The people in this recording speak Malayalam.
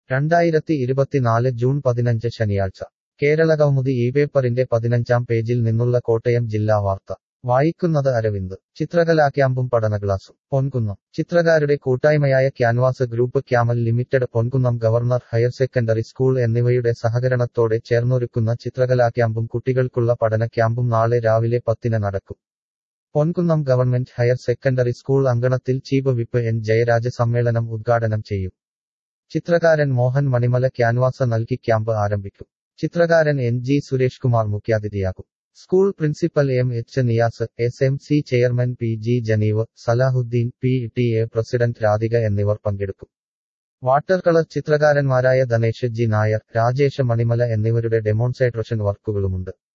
രണ്ടായിരത്തി ഇരുപത്തിനാല് ജൂൺ പതിനഞ്ച് ശനിയാഴ്ച കേരളകൗമുദി ഈ പേപ്പറിന്റെ പതിനഞ്ചാം പേജിൽ നിന്നുള്ള കോട്ടയം ജില്ലാ വാർത്ത വായിക്കുന്നത് അരവിന്ദ് ചിത്രകലാ ക്യാമ്പും പഠന ക്ലാസും പൊൻകുന്നം ചിത്രകാരുടെ കൂട്ടായ്മയായ canvas group camel limited Ponkunnam government higher secondary school എന്നിവയുടെ സഹകരണത്തോടെ ചേർന്നൊരുക്കുന്ന ചിത്രകലാ ക്യാമ്പും കുട്ടികൾക്കുള്ള പഠന ക്യാമ്പും നാളെ രാവിലെ പത്തിന് നടക്കും Ponkunnam government higher secondary school അങ്കണത്തിൽ ചീഫ് വിപ്പ് എൻ ജയരാജ് സമ്മേളനം ഉദ്ഘാടനം ചെയ്യും ചിത്രകാരൻ മോഹൻ മണിമല ക്യാൻവാസ നൽകി ക്യാമ്പ് ആരംഭിക്കും ചിത്രകാരൻ എൻ ജി സുരേഷ് കുമാർ മുഖ്യാതിഥിയാകും school principal M H Niyas S M C chairman P G Janeev Salahuddin P T A president Radhika എന്നിവർ പങ്കെടുക്കും വാട്ടർ കളർ ചിത്രകാരന്മാരായ ധനേഷ് ജി നായർ രാജേഷ് മണിമല എന്നിവരുടെ ഡെമോൺസ്ട്രേഷൻ വർക്കുകളുമുണ്ട്